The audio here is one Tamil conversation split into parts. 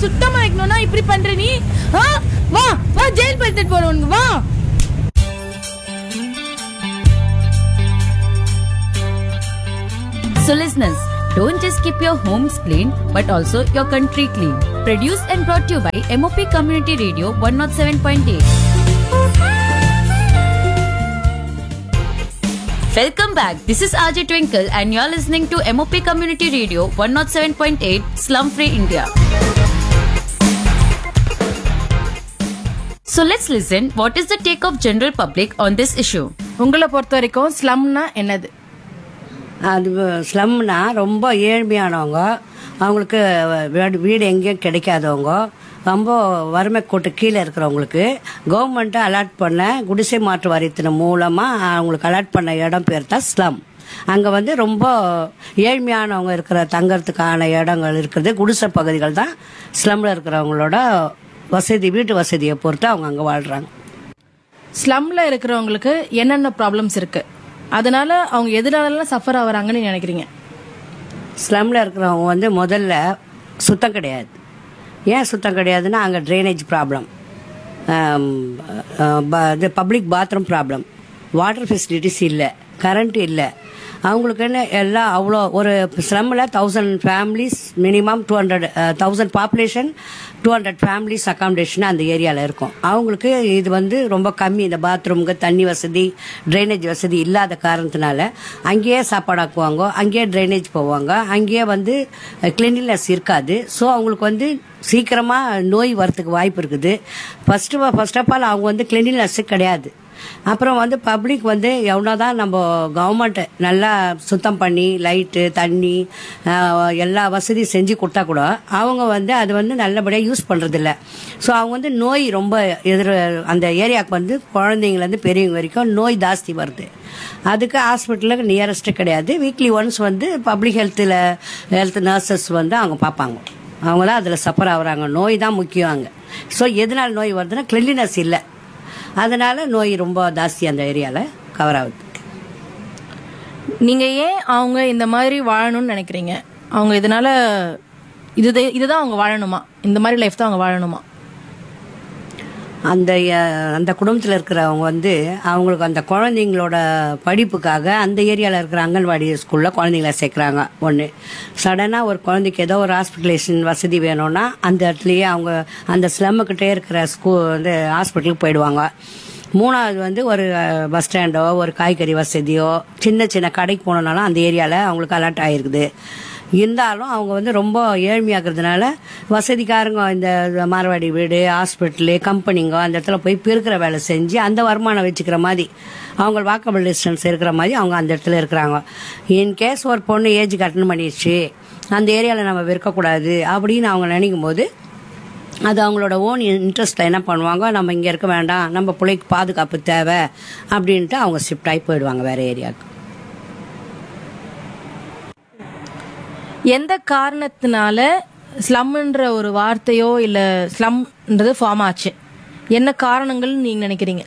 சுத்தமா வைக்கணும்னா இப்படி பண்ற நீ ஆ? வா வா ஜெயில் படுத்துட்டு போறவனுக்கு வா So, listeners, don't just keep your homes clean, but also your country clean. Produced and brought to you by MOP Community Radio 107.8. Welcome back. This is RJ Twinkle, and you're listening to MOP Community Radio 107.8 Slum Free India. So let's listen. What is the take of general public on this issue? உங்களை பொறுத்த வரைக்கும் ஸ்லம்னா என்னது அது ஸ்லம்னா ரொம்ப ஏழ்மையானவங்க அவங்களுக்கு வீடு வீடு எங்கேயும் கிடைக்காதவங்க ரொம்ப வறுமை கோட்டு கீழே இருக்கிறவங்களுக்கு கவர்மெண்ட்டு அலாட் பண்ண குடிசை மாற்று வாரியத்தின் மூலமாக அவங்களுக்கு அலாட் பண்ண இடம் பேர் தான் ஸ்லம் அங்கே வந்து ரொம்ப ஏழ்மையானவங்க இருக்கிற தங்கறதுக்கான இடங்கள் இருக்கிறது குடிசை பகுதிகள் தான் ஸ்லம்மில் இருக்கிறவங்களோட வசதி வீட்டு வசதியை பொறுத்து அவங்க அங்கே வாழ்கிறாங்க ஸ்லம்ல இருக்கிறவங்களுக்கு என்னென்ன ப்ராப்ளம்ஸ் இருக்கு அதனால அவங்க எதனாலலாம் சஃபர் ஆகுறாங்கன்னு நீ நினைக்கிறீங்க ஸ்லம்மில் இருக்கிறவங்க வந்து முதல்ல சுத்தம் கிடையாது ஏன் சுத்தம் கிடையாதுன்னா அங்கே ட்ரைனேஜ் ப்ராப்ளம் இது public bathroom problem water facilities இல்லை கரண்ட் இல்லை அவங்களுக்குன்னு எல்லாம் அவ்வளோ ஒரு ஸ்லம்மில் thousand families minimum two hundred thousand population two hundred families accommodation அந்த ஏரியாவில் இருக்கும் அவங்களுக்கு இது வந்து ரொம்ப கம்மி இந்த பாத்ரூமுக்கு தண்ணி வசதி ட்ரைனேஜ் வசதி இல்லாத காரணத்தினால அங்கேயே சாப்பாடு ஆக்குவாங்க அங்கேயே ட்ரைனேஜ் போவாங்க அங்கேயே வந்து கிளீனினஸ் இருக்காது ஸோ அவங்களுக்கு வந்து சீக்கிரமாக நோய் வரத்துக்கு வாய்ப்பு இருக்குது ஃபஸ்ட்டு ஃபர்ஸ்ட் ஆஃப் ஆல் அவங்க வந்து கிளீனினஸ் கிடையாது அப்புறம் வந்து பப்ளிக் வந்து எவ்வளோ தான் நம்ம கவர்மெண்ட் நல்லா சுத்தம் பண்ணி லைட்டு தண்ணி ஆஹ், எல்லா வசதியும் செஞ்சு கொடுத்தா கூட அவங்க வந்து அது வந்து நல்லபடியாக யூஸ் பண்ணுறதில்ல ஸோ அவங்க வந்து நோய் ரொம்ப எதிர் அந்த ஏரியாவுக்கு வந்து குழந்தைங்கலேருந்து பெரியவங்க வரைக்கும் நோய் ஜாஸ்தி வருது அதுக்கு ஹாஸ்பிட்டலுக்கு நியரஸ்ட்டு கிடையாது வீக்லி ஒன்ஸ் வந்து பப்ளிக் ஹெல்த்தில் ஹெல்த் நர்சஸ் வந்து அவங்க பார்ப்பாங்க அவங்க தான் அதில் சஃபர் ஆகுறாங்க நோய் தான் முக்கியம் அங்கே ஸோ எதனால் நோய் வருதுன்னா கிளீனினஸ் இல்லை அதனால நோய் ரொம்ப ஜாஸ்தி அந்த ஏரியாவில் கவர் ஆகுது நீங்க ஏன் அவங்க இந்த மாதிரி வாழணும்னு நினைக்கிறீங்க அவங்க இதனால இது இதுதான் அவங்க வாழணுமா இந்த மாதிரி லைஃப் தான் அவங்க வாழணுமா அந்த அஹ், அந்த குடும்பத்தில் இருக்கிறவங்க வந்து அவங்களுக்கு அந்த குழந்தைங்களோட படிப்புக்காக அந்த ஏரியாவில் இருக்கிற அங்கன்வாடி ஸ்கூலில் குழந்தைங்கள சேர்க்குறாங்க ஒன்று சடனாக ஒரு குழந்தைக்கு ஏதோ ஒரு ஹாஸ்பிட்டலேஷன் வசதி வேணும்னா அந்த இடத்துலையே அவங்க அந்த ஸ்லம்முக்கிட்டே இருக்கிற ஸ்கூ வந்து ஹாஸ்பிட்டலுக்கு போயிடுவாங்க மூணாவது வந்து ஒரு பஸ் ஸ்டாண்டோ ஒரு காய்கறி வசதியோ சின்ன சின்ன கடைக்கு போனோம்னாலும் அந்த ஏரியாவில் அவங்களுக்கு அலர்ட் ஆகிருக்குது இருந்தாலும் அவங்க வந்து ரொம்ப ஏழ்மையாக்குறதுனால வசதிக்காரங்க இந்த மார்வாடி வீடு ஹாஸ்பிட்டலு கம்பெனிங்க அந்த இடத்துல போய் பெருக்கிற வேலை செஞ்சு அந்த வருமானம் வச்சுக்கிற மாதிரி அவங்க வாக்கபிள் டிஸ்டன்ஸ் இருக்கிற மாதிரி அவங்க அந்த இடத்துல இருக்கிறாங்க இன்கேஸ் ஒரு பொண்ணு ஏஜ் அட்டன் பண்ணிடுச்சு அந்த ஏரியாவில் நம்ம விற்கக்கூடாது அப்படின்னு அவங்க நினைக்கும் போது அது அவங்களோட ஓன் இன்ட்ரெஸ்ட்டில் என்ன பண்ணுவாங்க நம்ம இங்கே இருக்க வேண்டாம் நம்ம பிள்ளைக்கு பாதுகாப்பு தேவை அப்படின்ட்டு அவங்க ஷிஃப்ட் ஆகி போயிடுவாங்க வேறு ஏரியாவுக்கு எந்த காரணத்தினால ஸ்லம்ன்ற ஒரு வார்த்தையோ இல்ல ஸ்லம்ன்றது ஃபார்ம் ஆச்சு என்ன காரணங்கள் நீங்க நினைக்கிறீங்க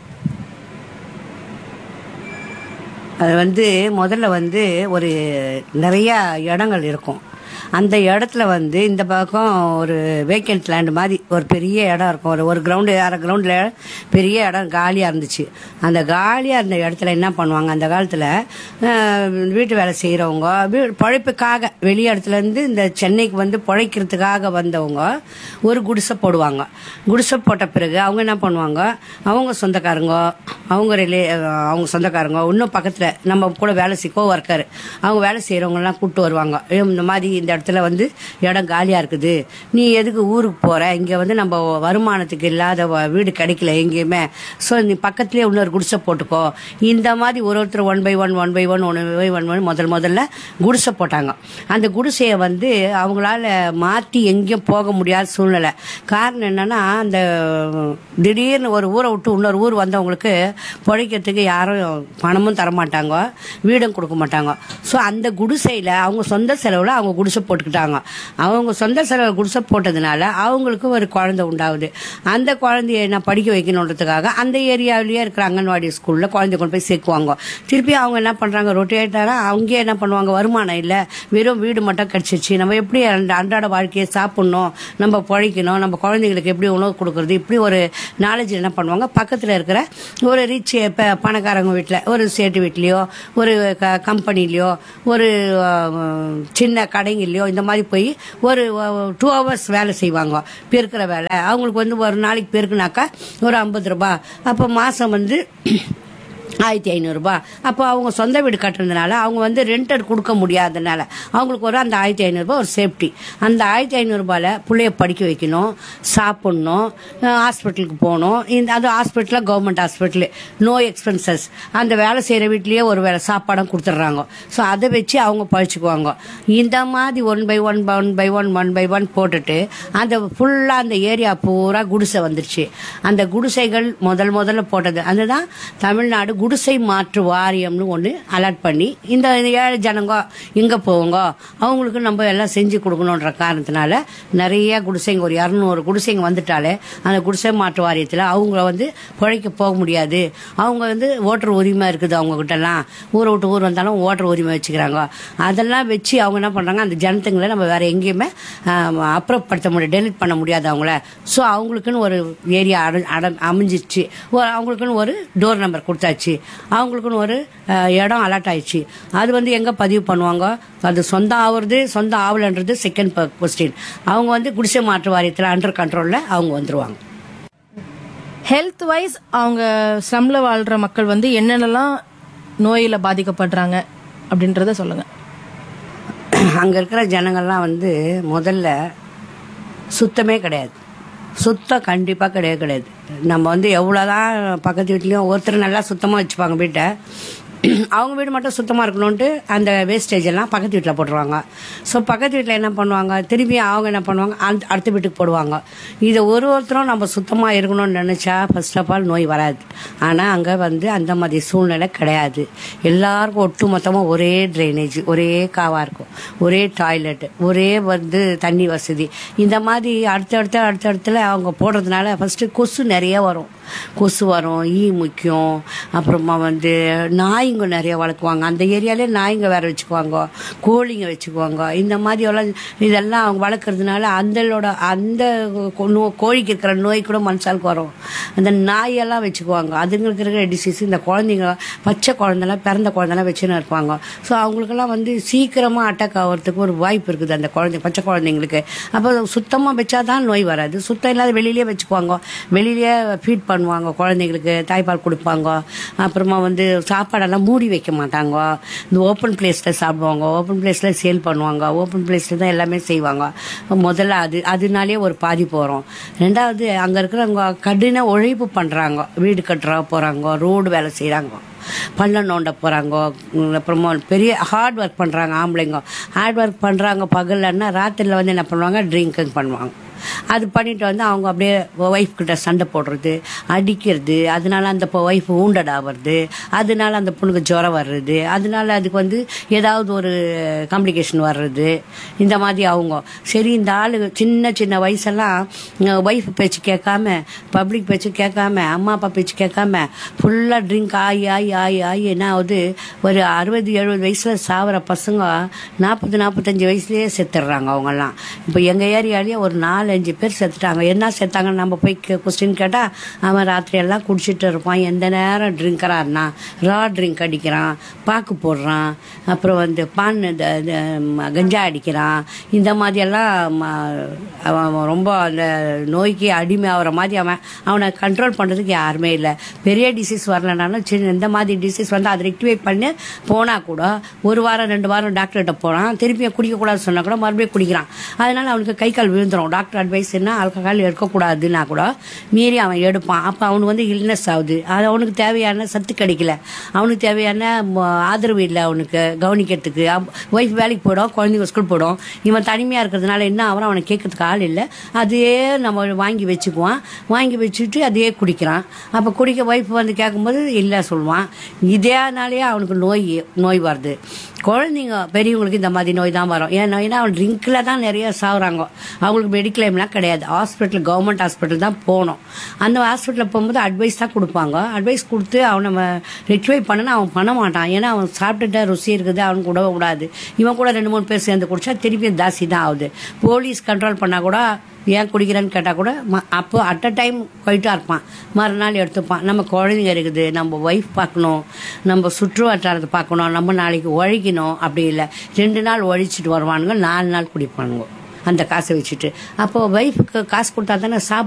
அது வந்து முதல்ல வந்து ஒரு நிறைய இடங்கள் இருக்கும் அந்த இடத்துல வந்து இந்த பக்கம் ஒரு வேக்கண்ட் லேண்ட் மாதிரி ஒரு பெரிய இடம் இருக்கும் ஒரு ஒரு கிரவுண்டு அரை கிரவுண்டில் பெரிய இடம் காலியாக இருந்துச்சு அந்த காலியாக இருந்த இடத்துல என்ன பண்ணுவாங்க அந்த காலத்தில் வீட்டு வேலை செய்கிறவங்க வீ பழைப்புக்காக வெளி இடத்துலேருந்து இந்த சென்னைக்கு வந்து பிழைக்கிறதுக்காக வந்தவங்க ஒரு குடிசை போடுவாங்க குடிசை போட்ட பிறகு அவங்க என்ன பண்ணுவாங்க அவங்க சொந்தக்காரங்க அவங்க ரிலே அவங்க சொந்தக்காரங்க இன்னும் பக்கத்தில் நம்ம கூட வேலை செய்ய கோ ஒர்க்கர் அவங்க வேலை செய்கிறவங்கலாம் கூப்பிட்டு வருவாங்க "ஏய், இந்த மாதிரி இந்த இடத்துல வந்து இடம் காலியாக இருக்குது நீ எதுக்கு ஊருக்கு போகிற இங்கே வந்து நம்ம வருமானத்துக்கு இல்லாத வ- வீடு கிடைக்கல எங்கேயுமே ஸோ நீ பக்கத்துலேயே இன்னொரு குடிசை போட்டுக்கோ இந்த மாதிரி ஒரு ஒருத்தர் one by one one by one one by one one முதல் முதல்ல குடிசை போட்டாங்க அந்த குடிசையை வந்து அவங்களால மாற்றி எங்கேயும் போக முடியாத சூழ்நிலை காரணம் என்னன்னா அந்த திடீர்னு ஒரு ஊரை விட்டு இன்னொரு ஊர் வந்தவங்களுக்கு பிழைக்கிறதுக்கு யாரும் பணமும் தர மாட்டாங்க வீடும் கொடுக்க மாட்டாங்க ஸோ அந்த குடிசையில் அவங்க சொந்த செலவில் அவங்க குடிசை குடிசை போட்டுக்கிட்டாங்க அவங்க சொந்த செலவு குடிசை போட்டதுனால அவங்களுக்கு ஒரு குழந்தை உண்டாகுது அந்த குழந்தைய என்ன படிக்க வைக்கணுன்றதுக்காக அந்த ஏரியாவிலேயே இருக்கிற அங்கன்வாடி ஸ்கூல்ல குழந்தை கொண்டு போய் சேர்க்குவாங்க திருப்பி அவங்க என்ன பண்றாங்க ரொட்டேட்டரா அவங்க என்ன பண்ணுவாங்க வருமானம் இல்லை வெறும் வீடு மட்டும் கிடைச்சிச்சு நம்ம எப்படி அந்த அன்றாட வாழ்க்கையை சாப்பிடணும் நம்ம பிழைக்கணும் நம்ம குழந்தைங்களுக்கு எப்படி உணவு கொடுக்கறது இப்படி ஒரு நாலேஜ் என்ன பண்ணுவாங்க பக்கத்தில் இருக்கிற ஒரு ரிச் பணக்காரங்க வீட்டில் ஒரு சேட்டு வீட்லேயோ ஒரு க கம்பெனிலையோ ஒரு அஹ், சின்ன கடைங்களையோ இந்த மாதிரி போய் ஒரு டூ ஹவர்ஸ் வேலை செய்வாங்க பெருக்கிற வேலை அவங்களுக்கு வந்து ஒரு நாளைக்கு பெருக்குனாக்கா ஒரு ஐம்பது ரூபாய் அப்போ மாதம் வந்து ஆயிரத்தி ஐநூறுரூபா அப்போ அவங்க சொந்த வீடு கட்டுறதுனால அவங்க வந்து ரெண்டட் கொடுக்க முடியாதனால அவங்களுக்கு ஒரு அந்த ஆயிரத்தி ஐநூறுரூபா ஒரு சேஃப்டி அந்த ஆயிரத்தி ஐநூறுரூபாவில் பிள்ளைய படிக்க வைக்கணும் சாப்பிட்ணும் ஹாஸ்பிட்டலுக்கு போகணும் இந்த அது ஹாஸ்பிட்டலில் கவர்மெண்ட் ஹாஸ்பிட்டலு நோ எக்ஸ்பென்சஸ் அந்த வேலை செய்கிற வீட்லேயே ஒரு வேலை சாப்பாடும் கொடுத்துட்றாங்க ஸோ அதை வச்சு அவங்க பழிச்சுக்குவாங்க இந்த மாதிரி one by one one by one one by one போட்டுட்டு அந்த ஃபுல்லாக அந்த ஏரியா பூரா குடிசை வந்துருச்சு அந்த குடிசைகள் முதல் முதல்ல போட்டது அதுதான் தமிழ்நாடு குடிசை மாற்று வாரியம்னு ஒன்று அலர்ட் பண்ணி இந்த ஏழை ஜனங்க இங்கே போவோங்க அவங்களுக்கு நம்ம எல்லாம் செஞ்சு கொடுக்கணுன்ற காரணத்தினால நிறைய குடிசைங்க ஒரு இரநூறு குடிசைங்க வந்துட்டாலே அந்த குடிசை மாற்று வாரியத்தில் அவங்கள வந்து பிழைக்க போக முடியாது அவங்க வந்து ஓட்டர் உரிமை இருக்குது அவங்க கிட்டலாம் ஊரை விட்டு ஊர் வந்தாலும் ஓட்டர் உரிமை வச்சுக்கிறாங்க அதெல்லாம் வச்சு அவங்க என்ன பண்ணுறாங்க அந்த ஜனத்துங்களை நம்ம வேற எங்கேயுமே அப்புறப்படுத்த முடியாது டெலிட் பண்ண முடியாது அவங்கள ஸோ அவங்களுக்குன்னு ஒரு ஏரியா அட அட அமைஞ்சிச்சு ஒரு அவங்களுக்குன்னு ஒரு டோர் நம்பர் கொடுத்தாச்சு அவங்களுக்குன்னு ஒரு அஹ், இடம் அலாட் ஆயிடுச்சு அது வந்து எங்கே பதிவு பண்ணுவாங்க அது சொந்தம் ஆகுறது சொந்தம் ஆகலன்றது செகண்ட் கொஸ்டின் அவங்க வந்து குடிசை மாற்று வாரியத்தில் அண்டர் கண்ட்ரோலில் அவங்க வந்துருவாங்க ஹெல்த் வைஸ் அவங்க ஸ்லம்ல வாழ்ற மக்கள் வந்து என்னென்னலாம் நோயில பாதிக்கப்படுறாங்க அப்படின்றத சொல்லுங்க அங்கே இருக்கிற ஜனங்கள்லாம் வந்து முதல்ல சுத்தமே கிடையாது சுத்தம் கண்டிப்பாக கிடையாது கிடையாது நம்ம வந்து எவ்வளோதான் பக்கத்து வீட்லேயும் ஒருத்தர் நல்லா சுத்தமாக வச்சுப்பாங்க வீட்டை அவங்க வீடு மட்டும் சுத்தமாக இருக்கணும்ட்டு அந்த வேஸ்டேஜ் எல்லாம் பக்கத்து வீட்டில் போட்டுருவாங்க ஸோ பக்கத்து வீட்டில் என்ன பண்ணுவாங்க திருப்பி அவங்க என்ன பண்ணுவாங்க அந்த அடுத்த வீட்டுக்கு போடுவாங்க இதை ஒரு ஒருத்தரும் நம்ம சுத்தமாக இருக்கணும்னு நினச்சா ஃபர்ஸ்ட் ஆஃப் ஆல் நோய் வராது ஆனால் அங்கே வந்து அந்த மாதிரி சூழ்நிலை கிடையாது எல்லாருக்கும் ஒட்டு மொத்தமாக ஒரே ட்ரைனேஜ் ஒரே காவாக இருக்கும் ஒரே டாய்லெட் ஒரே வந்து தண்ணி வசதி இந்த மாதிரி அடுத்தடுத்த அடுத்தடுத்துல அவங்க போடுறதுனால ஃபஸ்ட்டு கொசு நிறைய வரும் கொசு வரும் ஈ முக்கியம் அப்புறமா வந்து நாய்ங்க நிறைய வளர்க்குவாங்க அந்த ஏரியாலே நாய்ங்க வேற வச்சுக்குவாங்க கோழிங்க வச்சுக்குவாங்க இந்த மாதிரி எல்லாம் இதெல்லாம் அவங்க வளர்க்குறதுனால அந்தளோட அந்த கோ- நோ- கோழிக்கு இருக்கிற நோய் கூட மனுஷாளுக்கு வரும் அந்த நாயெல்லாம் வச்சுக்குவாங்க அதுங்களுக்கு இருக்கிற டிசீஸ் இந்த குழந்தைங்க பச்சை குழந்தைலாம் பிறந்த குழந்தைலாம் வச்சுன்னு இருப்பாங்க ஸோ அவங்களுக்கெல்லாம் வந்து சீக்கிரமாக அட்டாக் ஆகிறதுக்கு ஒரு வாய்ப்பு இருக்குது அந்த குழந்தை பச்சை குழந்தைங்களுக்கு அப்போ சுத்தமாக வச்சாதான் நோய் வராது சுத்தம் இல்லாத வெளியிலேயே வச்சுக்குவாங்க வெளியிலேயே ஃபீட் பண்ணுவாங்க குழந்தைங்களுக்கு தாய்ப்பால் கொடுப்பாங்க அப்புறமா வந்து சாப்பாடெல்லாம் மூடி வைக்க மாட்டாங்க இந்த ஓப்பன் பிளேஸில் சாப்பிடுவாங்க ஓப்பன் பிளேஸில் சேல் பண்ணுவாங்க ஓப்பன் பிளேஸில் தான் எல்லாமே செய்வாங்க முதல்ல அது அதனாலே ஒரு பாதிப்பு வரும் ரெண்டாவது அங்கே இருக்கிறவங்க கடின உழைப்பு பண்ணுறாங்க வீடு கட்டுறா போகிறாங்க ரோடு வேலை செய்கிறாங்க பள்ளம் நோண்ட போகிறாங்க அப்புறமா பெரிய ஹார்ட் ஒர்க் பண்ணுறாங்க ஆம்பளைங்க ஹார்ட் ஒர்க் பண்ணுறாங்க பகல்லன்னா ராத்திரியில் வந்து என்ன பண்ணுவாங்க ட்ரிங்கிங் பண்ணுவாங்க அது பண்ணிட்டு வந்து அவங்க அப்படியே ஒய்ஃப் கிட்ட சண்டை போடுறது அடிக்கிறது அதனால அந்த ஒய்ஃப் wounded ஆகிறது அதனால அந்த பொண்ணுக்கு ஜுரம் வர்றது அதனால அதுக்கு வந்து ஏதாவது ஒரு காம்ப்ளிகேஷன் வர்றது இந்த மாதிரி அவங்க சரி இந்த ஆளு சின்ன சின்ன வயசெல்லாம் ஒய்ஃப் பேச்சு கேட்காம பப்ளிக் பேச்சு கேட்காம அம்மா அப்பா பேச்சு கேட்காம ஃபுல்லாக ட்ரிங்க் ஆகி ஆகி ஆகி ஆகி என்ன ஆகுது ஒரு அறுபது எழுபது வயசுல சாவர பசங்க நாற்பது நாற்பத்தஞ்சு வயசுலயே செத்துடுறாங்க அவங்கெல்லாம் இப்போ எங்கள் ஏரியாலேயே ஒரு நாலு அஞ்சு பேர் செத்துட்டாங்க என்ன செத்தாங்கன்னு நம்ம போய் கொஸ்டின் கேட்டால் அவன் ராத்திரி எல்லாம் குடிச்சிட்டு இருப்பான் எந்த நேரம் ட்ரிங்கராக இருந்தான் ரா ட்ரிங்க் அடிக்கிறான் பாக்கு போடுறான் அப்புறம் வந்து பான் இந்த இந்த ம- கஞ்சா அடிக்கிறான் இந்த மாதிரியெல்லாம் ம- அவன் அவன் ரொம்ப அந்த நோய்க்கு அடிமை ஆகிற மாதிரி அவன் அவனை கண்ட்ரோல் பண்ணுறதுக்கு யாருமே இல்லை பெரிய டிசீஸ் வரலனாலும் சின்ன இந்த மாதிரி டிசீஸ் வந்து அதை ரெக்டிஃபை பண்ணி போனால் கூட ஒரு வாரம் ரெண்டு வாரம் டாக்டர்கிட்ட போகிறான் திருப்பி குடிக்கக்கூடாதுன்னு சொன்னால் கூட மறுபடியும் குடிக்கிறான் அதனால அவனுக்கு கை கால் விழுந்துரும் டாக்டர் அட்வைஸ் வயசுன்னா ஆல்கஹால் எடுக்கக்கூடாதுன்னா கூட மீறி அவன் எடுப்பான் அப்போ அவனுக்கு வந்து இல்னஸ் ஆகுது அது அவனுக்கு தேவையான சத்து கிடைக்கல அவனுக்கு தேவையான ம, ஆதரவு இல்லை அவனுக்கு கவனிக்கிறதுக்கு ஒய்ஃப் வேலைக்கு போயிடும் குழந்தைங்க ஸ்கூல் போயிடும் இவன் தனிமையாக இருக்கிறதுனால என்ன அவன் அவனை கேட்கறதுக்கு ஆள் இல்லை அதையே நம்ம வாங்கி வச்சுக்குவான் வாங்கி வச்சுட்டு அதையே குடிக்கிறான் அப்போ குடிக்க ஒய்ஃப் வந்து கேட்கும்போது இல்லை சொல்லுவான் இதேனாலேயே அவனுக்கு நோய் நோய் வருது குழந்தைங்க பெரியவங்களுக்கு இந்த மாதிரி நோய் தான் வரும் ஏன்னா ஏன்னா அவன் ட்ரிங்கில் தான் நிறைய சாகுறாங்க அவங்களுக்கு மெடிக்ளைம்லாம் கிடையாது ஹாஸ்பிட்டல் கவர்மெண்ட் ஹாஸ்பிட்டல் தான் போகணும் அந்த ஹாஸ்பிட்டலில் போகும்போது அட்வைஸ் தான் கொடுப்பாங்க அட்வைஸ் கொடுத்து அவனை ரெக்டிஃபை பண்ணனா அவன் பண்ண மாட்டான் ஏன்னா அவன் சாப்பிட்டுட்ட ருசி இருக்குது அவனுக்கு விடவே கூடாது இவன் கூட ரெண்டு மூணு பேர் சேர்ந்து குடிச்சா திருப்பி ஜாஸ்தி தான் ஆகுது போலீஸ் கண்ட்ரோல் பண்ணால் கூட ஏன் குடிக்கிறேன்னு கேட்டால் கூட ம- அப்போ அட் அ டைம் போயிட்டா இருப்பான் மறுநாள் எடுத்துப்பான் நம்ம குழந்தைங்க இருக்குது நம்ம ஒய்ஃப் பார்க்கணும் நம்ம சுற்று வட்டாரத்தை பார்க்கணும் நம்ம நாளைக்கு உழைக்கணும் அப்படி இல்லை ரெண்டு நாள் ஒழிச்சிட்டு வருவானுங்க நாலு நாள் குடிப்பானுங்க அந்த காசை வச்சுட்டு அப்போ ஒய்ஃபுக்கு காசு கொடுத்தா தானே சாப்பிட